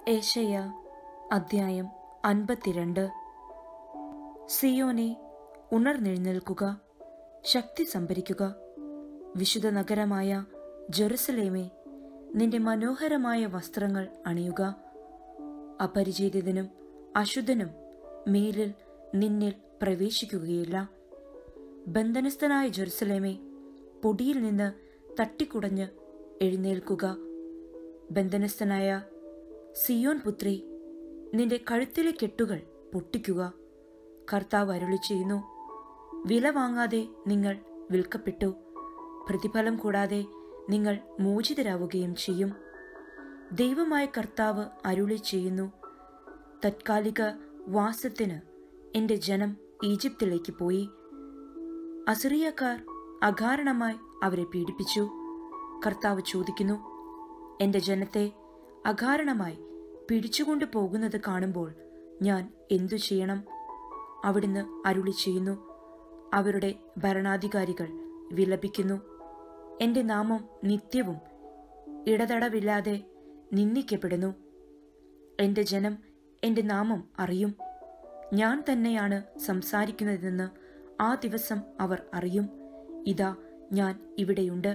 ഏഷയ അദ്ധ്യായം അൻപത്തിരണ്ട് സിയോനെ ഉണർന്നെഴുന്നേൽക്കുക ശക്തി സംഭരിക്കുക വിശുദ്ധ നഗരമായ ജെറുസലേമേ നിന്റെ മനോഹരമായ വസ്ത്രങ്ങൾ അണിയുക അപരിചിതനും അശുദ്ധനും മേലിൽ നിന്നിൽ പ്രവേശിക്കുകയില്ല ബന്ധനസ്ഥനായ ജെറുസലേമേ പൊടിയിൽ നിന്ന് തട്ടിക്കുടഞ്ഞ് എഴുന്നേൽക്കുക ബന്ധനസ്ഥനായ സിയോൻ പുത്രി നിന്റെ കഴുത്തിലെ കെട്ടുകൾ പൊട്ടിക്കുക കർത്താവ് അരുളി ചെയ്യുന്നു വില വാങ്ങാതെ നിങ്ങൾ വിൽക്കപ്പെട്ടു പ്രതിഫലം കൂടാതെ നിങ്ങൾ മോചിതരാവുകയും ചെയ്യും ദൈവമായ കർത്താവ് അരുളി ചെയ്യുന്നു തത്കാലിക വാസത്തിന് എൻ്റെ ജനം ഈജിപ്തിലേക്ക് പോയി അസിറിയക്കാർ അകാരണമായി അവരെ പീഡിപ്പിച്ചു കർത്താവ് ചോദിക്കുന്നു എൻ്റെ ജനത്തെ അകാരണമായി പിടിച്ചുകൊണ്ടു പോകുന്നത് കാണുമ്പോൾ ഞാൻ എന്തു ചെയ്യണം അവിടുന്ന് അരുളി ചെയ്യുന്നു അവരുടെ ഭരണാധികാരികൾ വിലപിക്കുന്നു എൻ്റെ നാമം നിത്യവും ഇടതടവില്ലാതെ നിന്ദിക്കപ്പെടുന്നു എൻ്റെ ജനം എൻ്റെ നാമം അറിയും ഞാൻ തന്നെയാണ് സംസാരിക്കുന്നതെന്ന് ആ ദിവസം അവർ അറിയും ഇതാ ഞാൻ ഇവിടെയുണ്ട്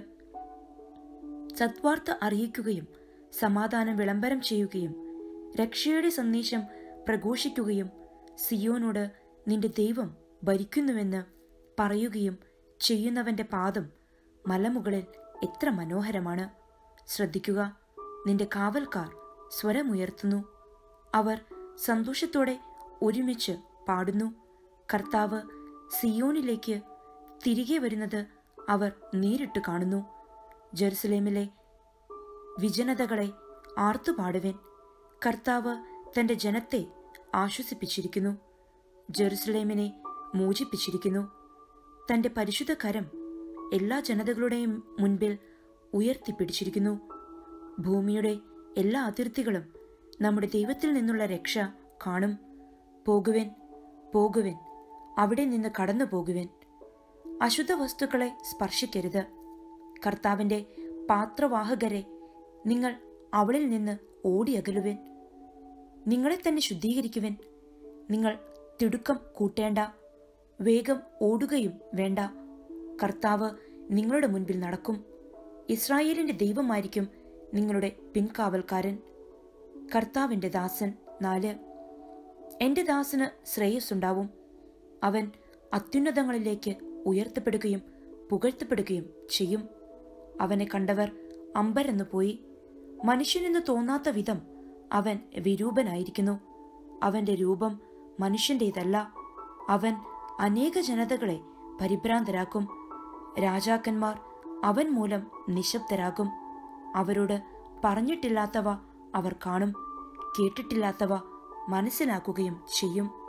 സത്വാർത്ത അറിയിക്കുകയും സമാധാനം വിളംബരം ചെയ്യുകയും രക്ഷയുടെ സന്ദേശം പ്രഘോഷിക്കുകയും സിയോനോട് നിന്റെ ദൈവം ഭരിക്കുന്നുവെന്ന് പറയുകയും ചെയ്യുന്നവന്റെ പാദം മലമുകളിൽ എത്ര മനോഹരമാണ് ശ്രദ്ധിക്കുക നിന്റെ കാവൽക്കാർ സ്വരമുയർത്തുന്നു അവർ സന്തോഷത്തോടെ ഒരുമിച്ച് പാടുന്നു കർത്താവ് സിയോനിലേക്ക് തിരികെ വരുന്നത് അവർ നേരിട്ട് കാണുന്നു ജെറുസലേമിലെ വിജനതകളെ ആർത്തുപാടുവൻ കർത്താവ് തന്റെ ജനത്തെ ആശ്വസിപ്പിച്ചിരിക്കുന്നു ജെറുസലേമിനെ മോചിപ്പിച്ചിരിക്കുന്നു തന്റെ പരിശുദ്ധ കരം എല്ലാ ജനതകളുടെയും മുൻപിൽ ഉയർത്തിപ്പിടിച്ചിരിക്കുന്നു ഭൂമിയുടെ എല്ലാ അതിർത്തികളും നമ്മുടെ ദൈവത്തിൽ നിന്നുള്ള രക്ഷ കാണും പോകുവൻ പോകുവൻ അവിടെ നിന്ന് കടന്നു പോകുവൻ അശുദ്ധ വസ്തുക്കളെ സ്പർശിക്കരുത് കർത്താവിന്റെ പാത്രവാഹകരെ നിങ്ങൾ അവളിൽ നിന്ന് ഓടിയകലുവൻ നിങ്ങളെ തന്നെ ശുദ്ധീകരിക്കുവൻ നിങ്ങൾ തിടുക്കം കൂട്ടേണ്ട വേഗം ഓടുകയും വേണ്ട കർത്താവ് നിങ്ങളുടെ മുൻപിൽ നടക്കും ഇസ്രായേലിന്റെ ദൈവമായിരിക്കും നിങ്ങളുടെ പിൻകാവൽക്കാരൻ കർത്താവിന്റെ ദാസൻ നാല് എന്റെ ദാസന് ശ്രേയസ്സുണ്ടാവും അവൻ അത്യുന്നതങ്ങളിലേക്ക് ഉയർത്തപ്പെടുകയും പുകഴ്ത്തപ്പെടുകയും ചെയ്യും അവനെ കണ്ടവർ അമ്പരന്നു പോയി മനുഷ്യനെന്ന് തോന്നാത്ത വിധം അവൻ വിരൂപനായിരിക്കുന്നു അവന്റെ രൂപം മനുഷ്യന്റേതല്ല അവൻ അനേക ജനതകളെ പരിഭ്രാന്തരാക്കും രാജാക്കന്മാർ അവൻ മൂലം നിശബ്ദരാകും അവരോട് പറഞ്ഞിട്ടില്ലാത്തവ അവർ കാണും കേട്ടിട്ടില്ലാത്തവ മനസ്സിലാക്കുകയും ചെയ്യും